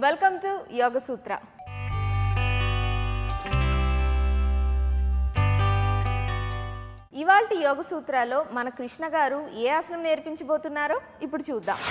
welcome to యోగ సూత్ర ఇవాల్టి యోగ సూత్రాలో మన కృష్ణ గారు ఏ ఆసనం నేర్పించబోతున్నారో ఇప్పుడు చూద్దాం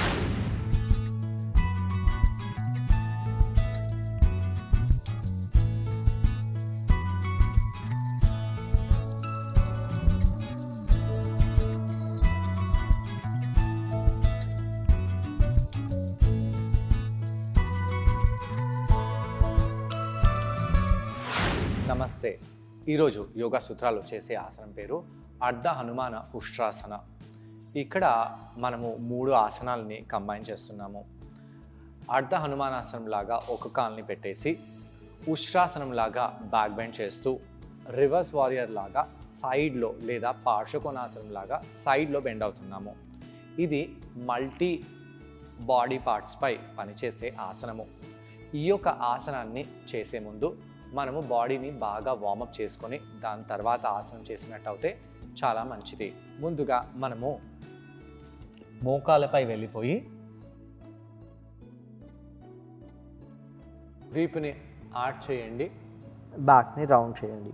నమస్తే ఈరోజు యోగా సూత్రాలు చేసే ఆసనం పేరు అర్ధ హనుమాన ఉష్ట్రాసన ఇక్కడ మనము మూడు ఆసనాలని కంబైన్ చేస్తున్నాము అర్ధ హనుమానాసనం లాగా ఒక కాల్ని పెట్టేసి ఉష్ట్రాసనం లాగా బ్యాక్ బెండ్ చేస్తూ రివర్స్ వారియర్ లాగా సైడ్లో లేదా పార్శ్వకోణాసనం లాగా సైడ్లో బెండ్ అవుతున్నాము ఇది మల్టీ బాడీ పార్ట్స్పై పనిచేసే ఆసనము ఈ యొక్క ఆసనాన్ని చేసే ముందు మనము బాడీని బాగా వార్మప్ చేసుకొని దాని తర్వాత ఆసనం చేసినట్టు అయితే చాలా మంచిది ముందుగా మనము మోకాలపై వెళ్ళిపోయి వీపుని ఆర్ట్ చేయండి బ్యాక్ని రౌండ్ చేయండి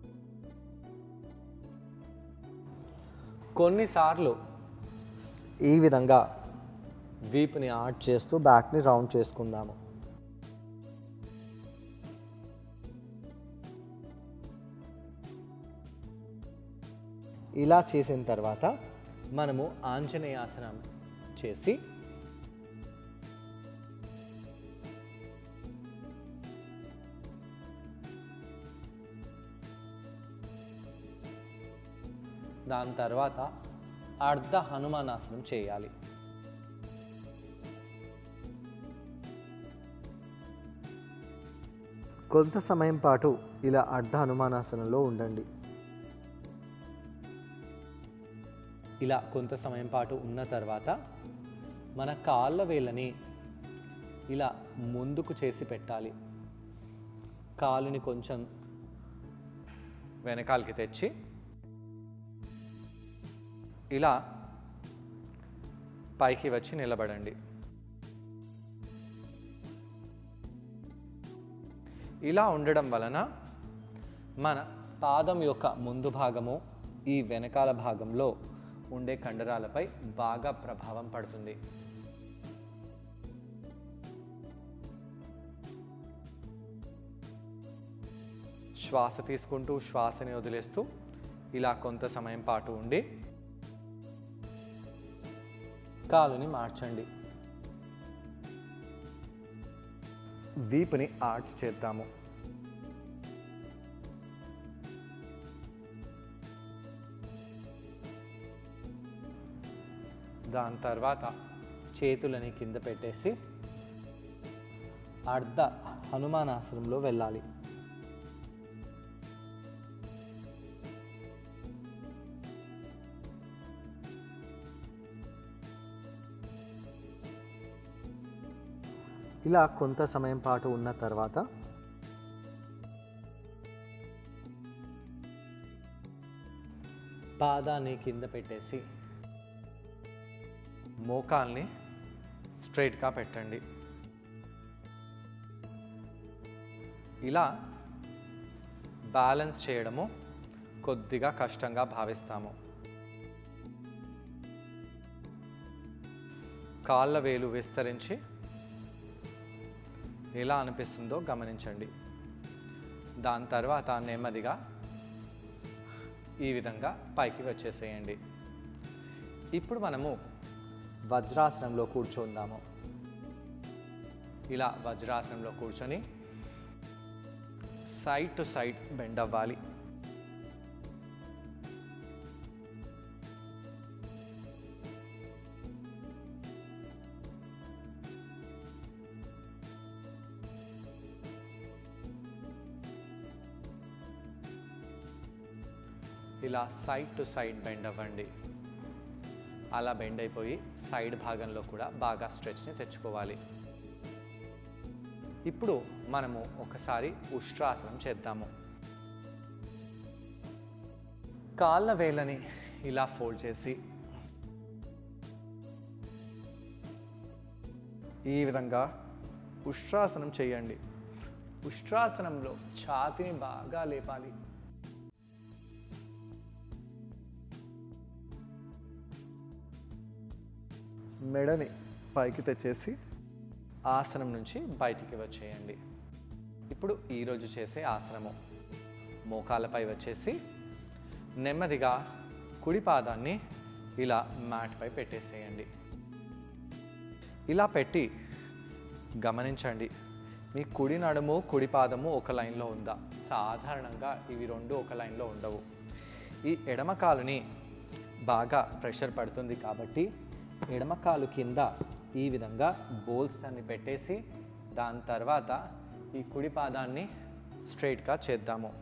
కొన్నిసార్లు ఈ విధంగా వీపుని ఆర్ట్ చేస్తూ బ్యాక్ని రౌండ్ చేసుకుందాము ఇలా చేసిన తర్వాత మనము ఆంజనేయాసనం చేసి దాని తర్వాత అర్ధ హనుమానాసనం చేయాలి కొంత సమయం పాటు ఇలా అర్ధ హనుమానాసనంలో ఉండండి ఇలా కొంత సమయం పాటు ఉన్న తర్వాత మన కాళ్ళ వేళ్ళని ఇలా ముందుకు చేసి పెట్టాలి కాలుని కొంచెం వెనకాలకి తెచ్చి ఇలా పైకి వచ్చి నిలబడండి ఇలా ఉండడం వలన మన పాదం యొక్క ముందు భాగము ఈ వెనకాల భాగంలో ఉండే కండరాలపై బాగా ప్రభావం పడుతుంది శ్వాస తీసుకుంటూ శ్వాసని వదిలేస్తూ ఇలా కొంత సమయం పాటు ఉండి కాలుని మార్చండి వీపుని ఆర్చ్ చేద్దాము దాని తర్వాత చేతులని కింద పెట్టేసి అర్ధ హనుమానాసనంలో వెళ్ళాలి ఇలా కొంత సమయం పాటు ఉన్న తర్వాత పాదాన్ని కింద పెట్టేసి మోకాల్ని స్ట్రైట్గా పెట్టండి ఇలా బ్యాలెన్స్ చేయడము కొద్దిగా కష్టంగా భావిస్తాము కాళ్ళ వేలు విస్తరించి ఎలా అనిపిస్తుందో గమనించండి దాని తర్వాత నెమ్మదిగా ఈ విధంగా పైకి వచ్చేసేయండి ఇప్పుడు మనము వజ్రాసనంలో కూర్చుందాము ఇలా వజ్రాసనంలో కూర్చొని సైడ్ టు సైడ్ బెండ్ అవ్వాలి ఇలా సైడ్ టు సైడ్ బెండ్ అవ్వండి అలా బెండ్ అయిపోయి సైడ్ భాగంలో కూడా బాగా స్ట్రెచ్ని తెచ్చుకోవాలి ఇప్పుడు మనము ఒకసారి ఉష్ట్రాసనం చేద్దాము కాళ్ళ వేళ్ళని ఇలా ఫోల్డ్ చేసి ఈ విధంగా ఉష్ట్రాసనం చేయండి ఉష్ట్రాసనంలో ఛాతిని బాగా లేపాలి మెడని పైకి తెచ్చేసి ఆసనం నుంచి బయటికి వచ్చేయండి ఇప్పుడు ఈరోజు చేసే ఆసనము మోకాళ్ళపై వచ్చేసి నెమ్మదిగా కుడి పాదాన్ని ఇలా మ్యాట్పై పెట్టేసేయండి ఇలా పెట్టి గమనించండి మీ కుడి నడుము కుడి పాదము ఒక లైన్లో ఉందా సాధారణంగా ఇవి రెండు ఒక లైన్లో ఉండవు ఈ ఎడమ కాలుని బాగా ప్రెషర్ పడుతుంది కాబట్టి ఎడమ కాలు కింద ఈ విధంగా బోల్స్ అన్ని పెట్టేసి దాని తర్వాత ఈ కుడి పాదాన్ని స్ట్రైట్గా చేద్దాము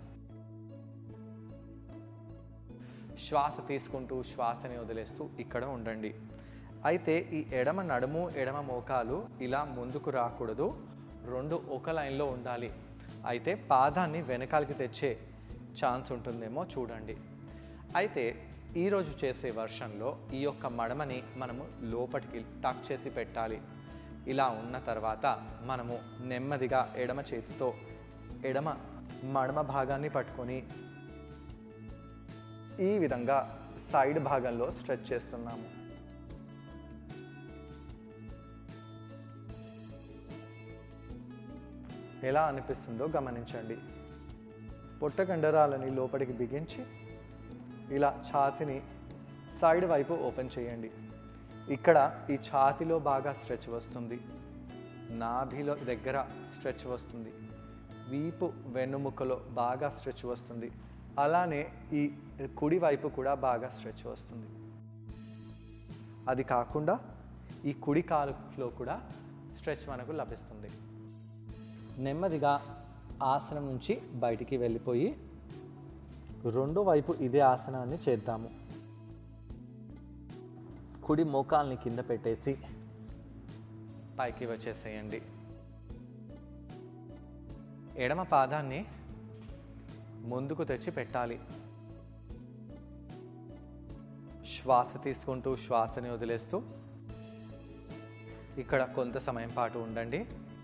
శ్వాస తీసుకుంటూ శ్వాసని వదిలేస్తూ ఇక్కడ ఉండండి అయితే ఈ ఎడమ నడుము ఎడమ మోకాలు ఇలా ముందుకు రాకూడదు రెండు ఒక లైన్లో ఉండాలి అయితే పాదాన్ని వెనకాలకి తెచ్చే ఛాన్స్ ఉంటుందేమో చూడండి అయితే ఈరోజు చేసే వర్షంలో ఈ యొక్క మడమని మనము లోపటికి టక్ చేసి పెట్టాలి ఇలా ఉన్న తర్వాత మనము నెమ్మదిగా ఎడమ చేతితో ఎడమ మడమ భాగాన్ని పట్టుకొని ఈ విధంగా సైడ్ భాగంలో స్ట్రెచ్ చేస్తున్నాము ఎలా అనిపిస్తుందో గమనించండి పొట్ట కండరాలని లోపలికి బిగించి ఇలా ఛాతిని సైడ్ వైపు ఓపెన్ చేయండి ఇక్కడ ఈ ఛాతిలో బాగా స్ట్రెచ్ వస్తుంది నాభిలో దగ్గర స్ట్రెచ్ వస్తుంది వీపు వెన్నుముకలో బాగా స్ట్రెచ్ వస్తుంది అలానే ఈ కుడి వైపు కూడా బాగా స్ట్రెచ్ వస్తుంది అది కాకుండా ఈ కుడి కాలులో కూడా స్ట్రెచ్ మనకు లభిస్తుంది నెమ్మదిగా ఆసనం నుంచి బయటికి వెళ్ళిపోయి రెండో వైపు ఇదే ఆసనాన్ని చేద్దాము కుడి మోకాల్ని కింద పెట్టేసి పైకి వచ్చేసేయండి ఎడమ పాదాన్ని ముందుకు తెచ్చి పెట్టాలి శ్వాస తీసుకుంటూ శ్వాసని వదిలేస్తూ ఇక్కడ కొంత సమయం పాటు ఉండండి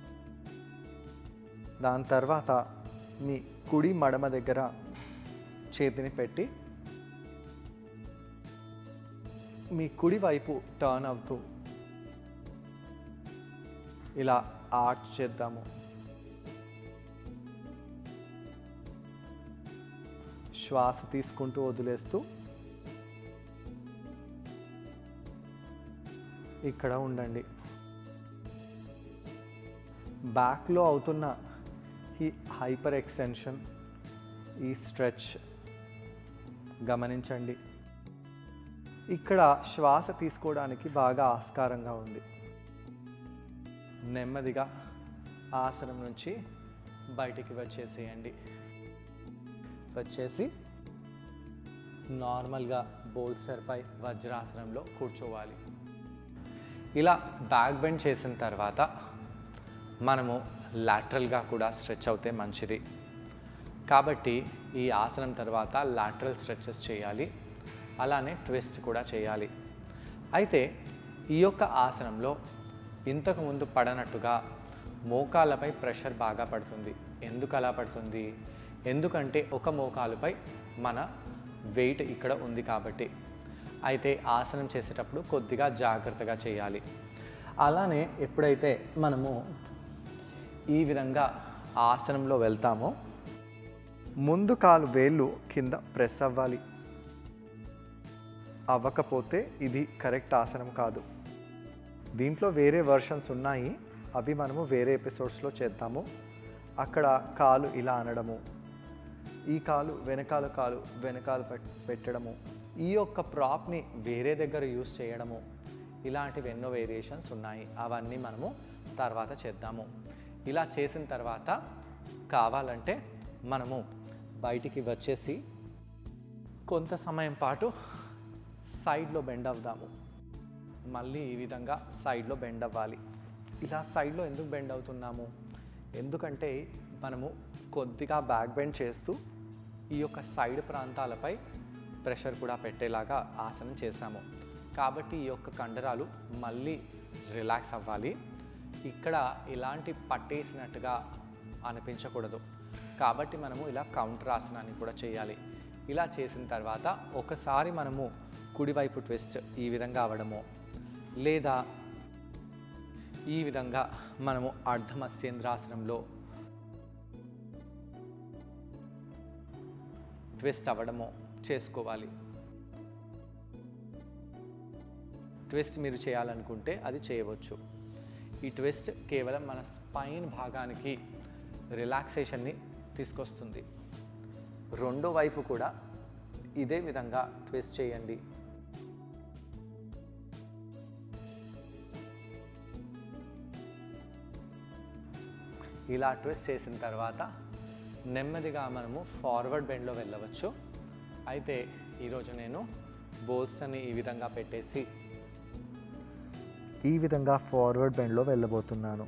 దాని తర్వాత మీ కుడి మడమ దగ్గర చేతిని పెట్టి మీ కుడి వైపు టర్న్ అవుతూ ఇలా ఆర్చ్ చేద్దాము శ్వాస తీసుకుంటూ వదిలేస్తూ ఇక్కడ ఉండండి బ్యాక్లో అవుతున్న ఈ హైపర్ ఎక్స్టెన్షన్ ఈ స్ట్రెచ్ గమనించండి ఇక్కడ శ్వాస తీసుకోవడానికి బాగా ఆస్కారంగా ఉంది నెమ్మదిగా ఆసనం నుంచి బయటికి వచ్చేసేయండి వచ్చేసి నార్మల్గా బోల్సర్పై వజ్రాసనంలో కూర్చోవాలి ఇలా బ్యాక్ బెండ్ చేసిన తర్వాత మనము లాటరల్గా కూడా స్ట్రెచ్ అవుతే మంచిది కాబట్టి ఈ ఆసనం తర్వాత లాటరల్ స్ట్రెచెస్ చేయాలి అలానే ట్విస్ట్ కూడా చేయాలి అయితే ఈ యొక్క ఆసనంలో ఇంతకు ముందు పడనట్టుగా మోకాళ్ళపై ప్రెషర్ బాగా పడుతుంది ఎందుకు అలా పడుతుంది ఎందుకంటే ఒక మోకాలుపై మన వెయిట్ ఇక్కడ ఉంది కాబట్టి అయితే ఆసనం చేసేటప్పుడు కొద్దిగా జాగ్రత్తగా చేయాలి అలానే ఎప్పుడైతే మనము ఈ విధంగా ఆసనంలో వెళ్తామో ముందు కాలు వేళ్ళు కింద ప్రెస్ అవ్వాలి అవ్వకపోతే ఇది కరెక్ట్ ఆసనం కాదు దీంట్లో వేరే వర్షన్స్ ఉన్నాయి అవి మనము వేరే ఎపిసోడ్స్లో చేద్దాము అక్కడ కాలు ఇలా అనడము ఈ కాలు వెనకాల కాలు వెనకాల పెట్- పెట్టడము ఈ యొక్క ప్రాప్ని వేరే దగ్గర యూస్ చేయడము ఇలాంటివి ఎన్నో వేరియేషన్స్ ఉన్నాయి అవన్నీ మనము తర్వాత చేద్దాము ఇలా చేసిన తర్వాత కావాలంటే మనము బయటికి వచ్చేసి కొంత సమయం పాటు సైడ్లో బెండ్ అవుదాము మళ్ళీ ఈ విధంగా సైడ్లో బెండ్ అవ్వాలి ఇలా సైడ్లో ఎందుకు బెండ్ అవుతున్నాము ఎందుకంటే మనము కొద్దిగా బ్యాక్ బెండ్ చేస్తూ ఈ యొక్క సైడ్ ప్రాంతాలపై ప్రెషర్ కూడా పెట్టేలాగా ఆసనం చేశాము కాబట్టి ఈ యొక్క కండరాలు మళ్ళీ రిలాక్స్ అవ్వాలి ఇక్కడ ఇలాంటి పట్టేసినట్టుగా అనిపించకూడదు కాబట్టి మనము ఇలా కౌంటర్ ఆసనాన్ని కూడా చేయాలి ఇలా చేసిన తర్వాత ఒకసారి మనము కుడివైపు ట్విస్ట్ ఈ విధంగా అవ్వడము లేదా ఈ విధంగా మనము అర్ధమస్యేంద్రాసనంలో ట్విస్ట్ అవ్వడము చేసుకోవాలి ట్విస్ట్ మీరు చేయాలనుకుంటే అది చేయవచ్చు ఈ ట్విస్ట్ కేవలం మన స్పైన్ భాగానికి రిలాక్సేషన్ని తీసుకొస్తుంది రెండో వైపు కూడా ఇదే విధంగా ట్విస్ట్ చేయండి ఇలా ట్విస్ట్ చేసిన తర్వాత నెమ్మదిగా మనము ఫార్వర్డ్ బెండ్లో వెళ్ళవచ్చు అయితే ఈరోజు నేను బోల్స్ని ఈ విధంగా పెట్టేసి ఈ విధంగా ఫార్వర్డ్ బెండ్లో వెళ్ళబోతున్నాను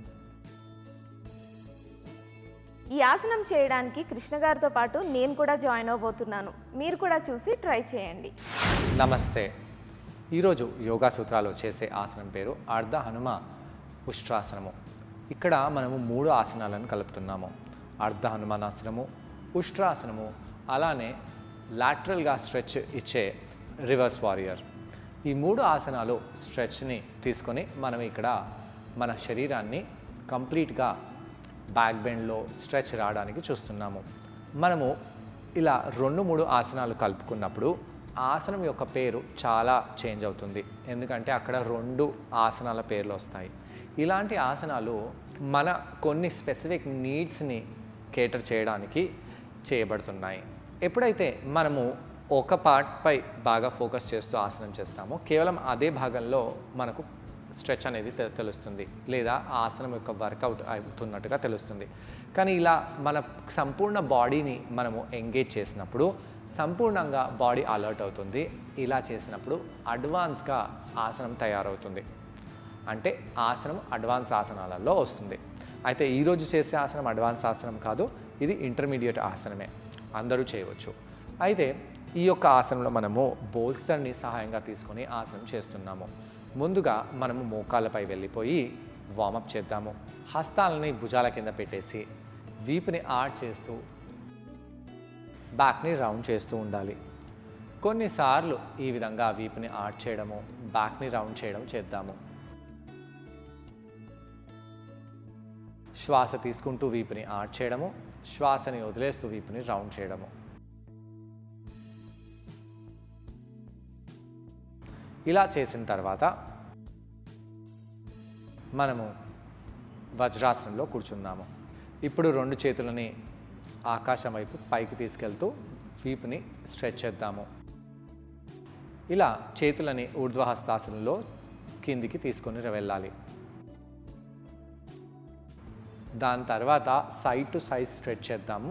ఈ ఆసనం చేయడానికి కృష్ణ గారితో పాటు నేను కూడా జాయిన్ అవబోతున్నాను మీరు కూడా చూసి ట్రై చేయండి నమస్తే ఈరోజు యోగా సూత్రాలు చేసే ఆసనం పేరు అర్ధ హనుమ ఉష్ట్రాసనము ఇక్కడ మనము మూడు ఆసనాలను కలుపుతున్నాము అర్ధ హనుమానాసనము ఉష్ట్రాసనము అలానే లాటరల్గా స్ట్రెచ్ ఇచ్చే రివర్స్ వారియర్ ఈ మూడు ఆసనాలు స్ట్రెచ్ని తీసుకొని మనం ఇక్కడ మన శరీరాన్ని కంప్లీట్గా బ్యాక్ బెండ్లో స్ట్రెచ్ రావడానికి చూస్తున్నాము మనము ఇలా రెండు మూడు ఆసనాలు కలుపుకున్నప్పుడు ఆసనం యొక్క పేరు చాలా చేంజ్ అవుతుంది ఎందుకంటే అక్కడ రెండు ఆసనాల పేర్లు వస్తాయి ఇలాంటి ఆసనాలు మన కొన్ని స్పెసిఫిక్ నీడ్స్ని కేటర్ చేయడానికి చేయబడుతున్నాయి ఎప్పుడైతే మనము ఒక పార్ట్పై బాగా ఫోకస్ చేస్తూ ఆసనం చేస్తామో కేవలం అదే భాగంలో మనకు స్ట్రెచ్ అనేది తె- తెలుస్తుంది లేదా ఆ ఆసనం యొక్క వర్కౌట్ అవుతున్నట్టుగా తెలుస్తుంది కానీ ఇలా మన సంపూర్ణ బాడీని మనము ఎంగేజ్ చేసినప్పుడు సంపూర్ణంగా బాడీ అలర్ట్ అవుతుంది ఇలా చేసినప్పుడు అడ్వాన్స్గా ఆసనం తయారవుతుంది అంటే ఆసనం అడ్వాన్స్ ఆసనాలలో వస్తుంది అయితే ఈరోజు చేసే ఆసనం అడ్వాన్స్ ఆసనం కాదు ఇది ఇంటర్మీడియట్ ఆసనమే అందరూ చేయవచ్చు అయితే ఈ యొక్క ఆసనంలో మనము బోల్స్టర్ని సహాయంగా తీసుకొని ఆసనం చేస్తున్నాము ముందుగా మనము మోకాళ్ళపై వెళ్ళిపోయి వార్మప్ చేద్దాము హస్తాలని భుజాల కింద పెట్టేసి వీపుని ఆడ్ చేస్తూ బ్యాక్ని రౌండ్ చేస్తూ ఉండాలి కొన్నిసార్లు ఈ విధంగా వీపుని ఆడ్ చేయడము బ్యాక్ని రౌండ్ చేయడం చేద్దాము శ్వాస తీసుకుంటూ వీపుని ఆడ్ చేయడము శ్వాసని వదిలేస్తూ వీపుని రౌండ్ చేయడము ఇలా చేసిన తర్వాత మనము వజ్రాసనంలో కూర్చుందాము ఇప్పుడు రెండు చేతులని ఆకాశం వైపు పైకి తీసుకెళ్తూ వీపుని స్ట్రెచ్ చేద్దాము ఇలా చేతులని ఊర్ధ్వహస్తాసనంలో కిందికి తీసుకొని వెళ్ళాలి దాని తర్వాత సైడ్ టు సైడ్ స్ట్రెచ్ చేద్దాము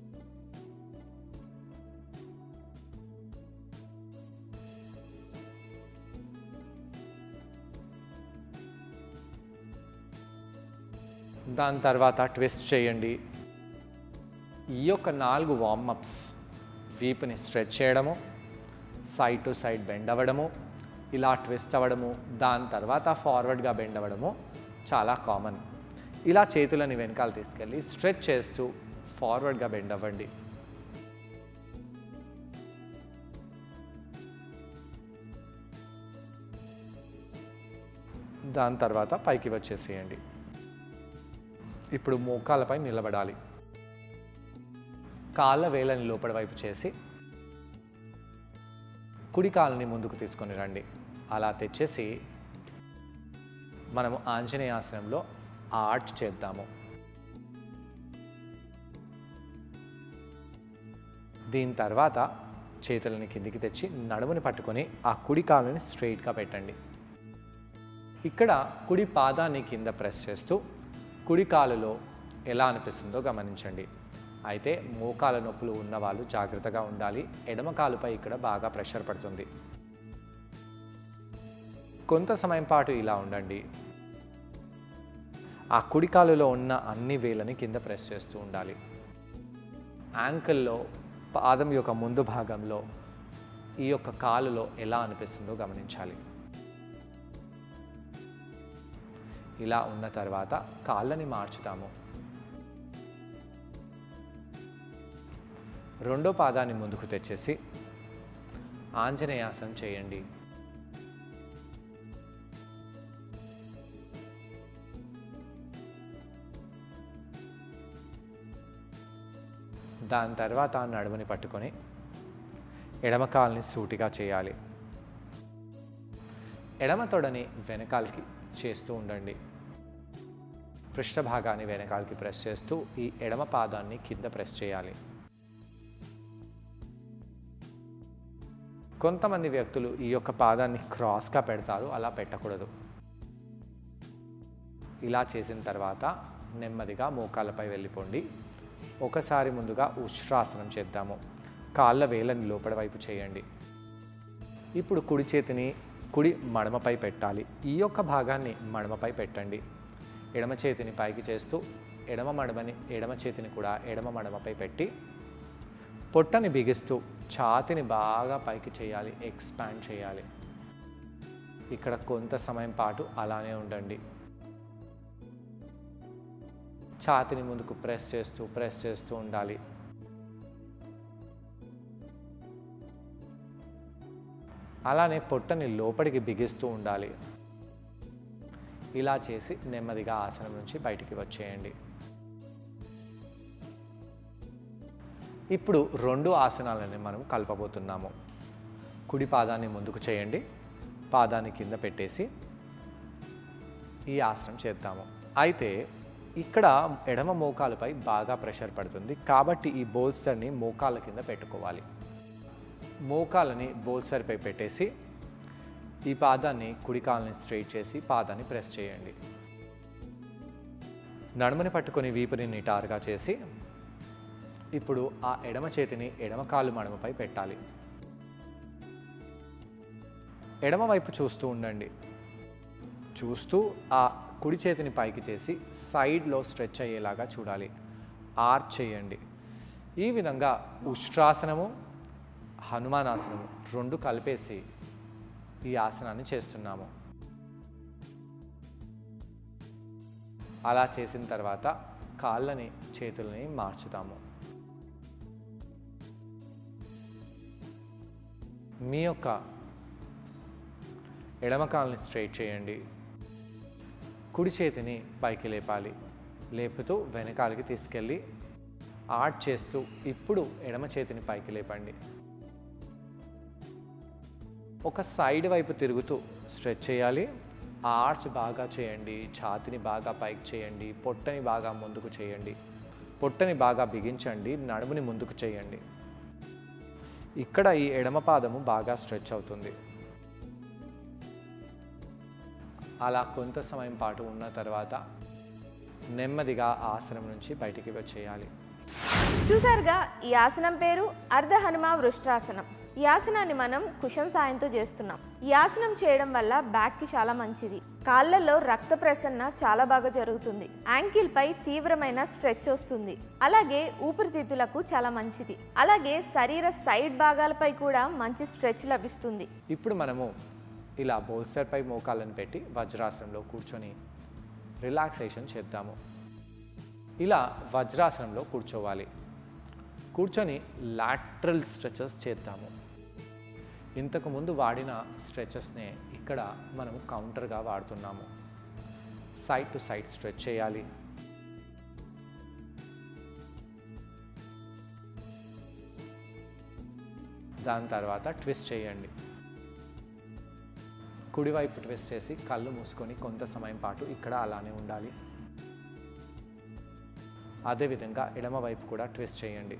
దాని తర్వాత ట్విస్ట్ చేయండి ఈ యొక్క నాలుగు వార్మప్స్ వీపుని స్ట్రెచ్ చేయడము సైడ్ టు సైడ్ బెండ్ అవ్వడము ఇలా ట్విస్ట్ అవ్వడము దాని తర్వాత ఫార్వర్డ్గా బెండ్ అవ్వడము చాలా కామన్ ఇలా చేతులని వెనకాల తీసుకెళ్ళి స్ట్రెచ్ చేస్తూ ఫార్వర్డ్గా బెండ్ అవ్వండి దాని తర్వాత పైకి వచ్చేసేయండి ఇప్పుడు మోకాళ్ళపై నిలబడాలి కాళ్ళ వేలని లోపల వైపు చేసి కుడి కాళ్ళని ముందుకు తీసుకొని రండి అలా తెచ్చేసి మనము ఆంజనేయాసనంలో ఆర్ట్ చేద్దాము దీని తర్వాత చేతులని కిందికి తెచ్చి నడుముని పట్టుకొని ఆ కుడి కాళ్ళని స్ట్రైట్గా పెట్టండి ఇక్కడ కుడి పాదాన్ని కింద ప్రెస్ చేస్తూ కుడి కాలులో ఎలా అనిపిస్తుందో గమనించండి అయితే మోకాల నొప్పులు ఉన్నవాళ్ళు జాగ్రత్తగా ఉండాలి ఎడమ కాలుపై ఇక్కడ బాగా ప్రెషర్ పడుతుంది కొంత సమయం పాటు ఇలా ఉండండి ఆ కుడి కాలులో ఉన్న అన్ని వేలని కింద ప్రెస్ చేస్తూ ఉండాలి యాంకిల్లో పాదం యొక్క ముందు భాగంలో ఈ యొక్క కాలులో ఎలా అనిపిస్తుందో గమనించాలి ఇలా ఉన్న తర్వాత కాళ్ళని మార్చుతాము రెండో పాదాన్ని ముందుకు తెచ్చేసి ఆంజనేయాసనం చేయండి దాని తర్వాత నడుముని పట్టుకొని ఎడమ కాల్ని సూటిగా చేయాలి ఎడమ తొడని వెనకాలకి చేస్తూ ఉండండి పృష్ఠభాగాన్ని వెనకాలకి ప్రెస్ చేస్తూ ఈ ఎడమ పాదాన్ని కింద ప్రెస్ చేయాలి కొంతమంది వ్యక్తులు ఈ యొక్క పాదాన్ని క్రాస్గా పెడతారు అలా పెట్టకూడదు ఇలా చేసిన తర్వాత నెమ్మదిగా మోకాళ్ళపై వెళ్ళిపోండి ఒకసారి ముందుగా ఉష్ట్రాసనం చేద్దాము కాళ్ళ వేలని లోపల వైపు చేయండి ఇప్పుడు కుడి చేతిని కుడి మడమపై పెట్టాలి ఈ యొక్క భాగాన్ని మడమపై పెట్టండి ఎడమ చేతిని పైకి చేస్తూ ఎడమ మడమని ఎడమ చేతిని కూడా ఎడమ మడమపై పెట్టి పొట్టని బిగిస్తూ ఛాతిని బాగా పైకి చేయాలి ఎక్స్పాండ్ చేయాలి ఇక్కడ కొంత సమయం పాటు అలానే ఉండండి ఛాతిని ముందుకు ప్రెస్ చేస్తూ ప్రెస్ చేస్తూ ఉండాలి అలానే పొట్టని లోపలికి బిగిస్తూ ఉండాలి ఇలా చేసి నెమ్మదిగా ఆసనం నుంచి బయటికి వచ్చేయండి ఇప్పుడు రెండు ఆసనాలని మనం కలపబోతున్నాము కుడి పాదాన్ని ముందుకు చేయండి పాదాన్ని కింద పెట్టేసి ఈ ఆసనం చేద్దాము అయితే ఇక్కడ ఎడమ మోకాలపై బాగా ప్రెషర్ పడుతుంది కాబట్టి ఈ బోల్స్టర్ని మోకాళ్ళ కింద పెట్టుకోవాలి మోకాలని బోల్సర్పై పెట్టేసి ఈ పాదాన్ని కుడి కాలని స్ట్రైట్ చేసి పాదాన్ని ప్రెస్ చేయండి నడుముని పట్టుకొని వీపుని నిటారుగా చేసి ఇప్పుడు ఆ ఎడమ చేతిని ఎడమ కాలు మడమపై పెట్టాలి ఎడమ వైపు చూస్తూ ఉండండి చూస్తూ ఆ కుడి చేతిని పైకి చేసి సైడ్లో స్ట్రెచ్ అయ్యేలాగా చూడాలి ఆర్చ్ చేయండి ఈ విధంగా ఉష్ట్రాసనము హనుమానాసనము రెండు కలిపేసి ఈ ఆసనాన్ని చేస్తున్నాము అలా చేసిన తర్వాత కాళ్ళని చేతులని మార్చుతాము మీ యొక్క ఎడమ కాల్ని స్ట్రైట్ చేయండి కుడి చేతిని పైకి లేపాలి లేపుతూ వెనకాలకి తీసుకెళ్ళి ఆర్ట్ చేస్తూ ఇప్పుడు ఎడమ చేతిని పైకి లేపండి ఒక సైడ్ వైపు తిరుగుతూ స్ట్రెచ్ చేయాలి ఆ ఆర్చ్ బాగా చేయండి ఛాతిని బాగా పైకి చేయండి పొట్టని బాగా ముందుకు చేయండి పొట్టని బాగా బిగించండి నడుముని ముందుకు చేయండి ఇక్కడ ఈ ఎడమ పాదము బాగా స్ట్రెచ్ అవుతుంది అలా కొంత సమయం పాటు ఉన్న తర్వాత నెమ్మదిగా ఆసనం నుంచి బయటికి వచ్చేయాలి చూసారుగా ఈ ఆసనం పేరు అర్ధ హనుమ వృష్ట్రాసనం ఈ ఆసనాన్ని మనం కుషన్ సాయంతో చేస్తున్నాం ఈ ఆసనం చేయడం వల్ల బ్యాక్కి చాలా మంచిది కాళ్ళల్లో రక్త ప్రసరణ చాలా బాగా జరుగుతుంది యాంకిల్ పై తీవ్రమైన స్ట్రెచ్ వస్తుంది అలాగే ఊపిరితిత్తులకు చాలా మంచిది అలాగే శరీర సైడ్ భాగాలపై కూడా మంచి స్ట్రెచ్ లభిస్తుంది ఇప్పుడు మనము ఇలా బోల్స్టర్పై మోకాళ్ళను పెట్టి వజ్రాసనంలో కూర్చొని రిలాక్సేషన్ చేద్దాము ఇలా వజ్రాసనంలో కూర్చోవాలి కూర్చొని లాట్రల్ స్ట్రెచెస్ చేద్దాము ఇంతకుముందు వాడిన స్ట్రెచెస్నే ఇక్కడ మనము కౌంటర్గా వాడుతున్నాము సైడ్ టు సైడ్ స్ట్రెచ్ చేయాలి దాని తర్వాత ట్విస్ట్ చేయండి కుడివైపు ట్విస్ట్ చేసి కళ్ళు మూసుకొని కొంత సమయం పాటు ఇక్కడ అలానే ఉండాలి అదేవిధంగా ఎడమ వైపు కూడా ట్విస్ట్ చేయండి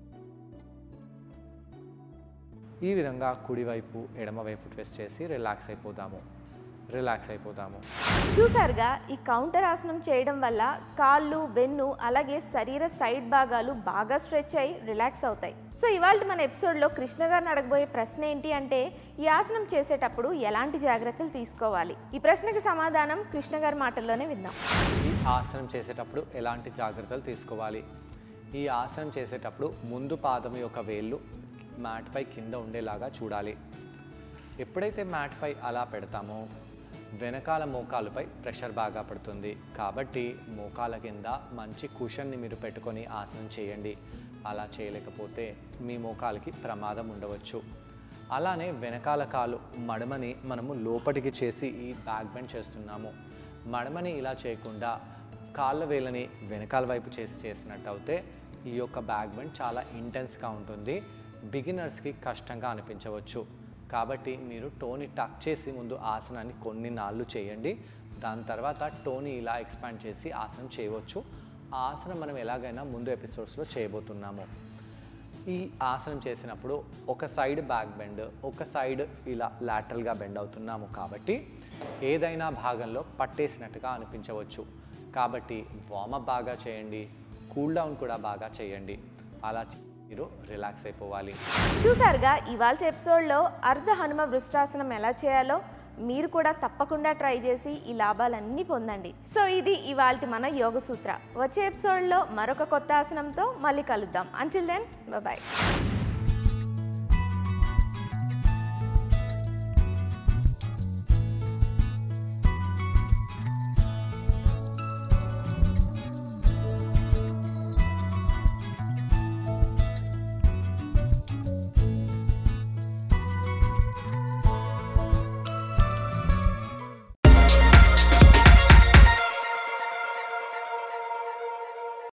ఈ విధంగా కుడివైపు ఎడమవైపు ట్విస్ట్ చేసి రిలాక్స్ అయిపోదాము రిలాక్స్ అయిపోదాము చూసారుగా ఈ కౌంటర్ ఆసనం చేయడం వల్ల కాళ్ళు వెన్ను అలాగే శరీర సైడ్ భాగాలు బాగా స్ట్రెచ్ అయ్యి రిలాక్స్ అవుతాయి సో ఇవాళ మన ఎపిసోడ్లో కృష్ణ గారిని అడగబోయే ప్రశ్న ఏంటి అంటే ఈ ఆసనం చేసేటప్పుడు ఎలాంటి జాగ్రత్తలు తీసుకోవాలి ఈ ప్రశ్నకి సమాధానం కృష్ణ గారి మాటల్లోనే విందాం ఈ ఆసనం చేసేటప్పుడు ఎలాంటి జాగ్రత్తలు తీసుకోవాలి ఈ ఆసనం చేసేటప్పుడు ముందు పాదం యొక్క వేళ్ళు మ్యాట్పై కింద ఉండేలాగా చూడాలి ఎప్పుడైతే మ్యాట్పై అలా పెడతామో వెనకాల మోకాలుపై ప్రెషర్ బాగా పడుతుంది కాబట్టి మోకాల కింద మంచి కుషన్ని మీరు పెట్టుకొని ఆసనం చేయండి అలా చేయలేకపోతే మీ మోకాలకి ప్రమాదం ఉండవచ్చు అలానే వెనకాల కాలు మడమని మనము లోపటికి చేసి ఈ బ్యాక్ బెండ్ చేస్తున్నాము మడమని ఇలా చేయకుండా కాళ్ళ వేలని వెనకాల వైపు చేసి చేసినట్టు అయితే ఈ యొక్క బ్యాక్ బెండ్ చాలా ఇంటెన్స్గా ఉంటుంది బిగినర్స్కి కష్టంగా అనిపించవచ్చు కాబట్టి మీరు టోని టక్ చేసి ముందు ఆసనాన్ని కొన్ని నాళ్ళు చేయండి దాని తర్వాత టోని ఇలా ఎక్స్పాండ్ చేసి ఆసనం చేయవచ్చు ఆ ఆసనం మనం ఎలాగైనా ముందు ఎపిసోడ్స్లో చేయబోతున్నాము ఈ ఆసనం చేసినప్పుడు ఒక సైడ్ బ్యాక్ బెండ్ ఒక సైడ్ ఇలా లాటరల్గా బెండ్ అవుతున్నాము కాబట్టి ఏదైనా భాగంలో పట్టేసినట్టుగా అనిపించవచ్చు కాబట్టి వార్మప్ బాగా చేయండి కూల్ డౌన్ కూడా బాగా చేయండి అలా చే- మీరు రిలాక్స్ అయిపోవాలి చూసారుగా ఇవాళ ఎపిసోడ్లో అర్ధ హనుమ వృష్టాసనం ఎలా చేయాలో మీరు కూడా తప్పకుండా ట్రై చేసి ఈ లాభాలన్నీ పొందండి సో ఇది ఇవాళ మన యోగ సూత్ర వచ్చే ఎపిసోడ్లో మరొక కొత్త ఆసనంతో మళ్ళీ కలుద్దాం అంటిల్ దెన్ బాయ్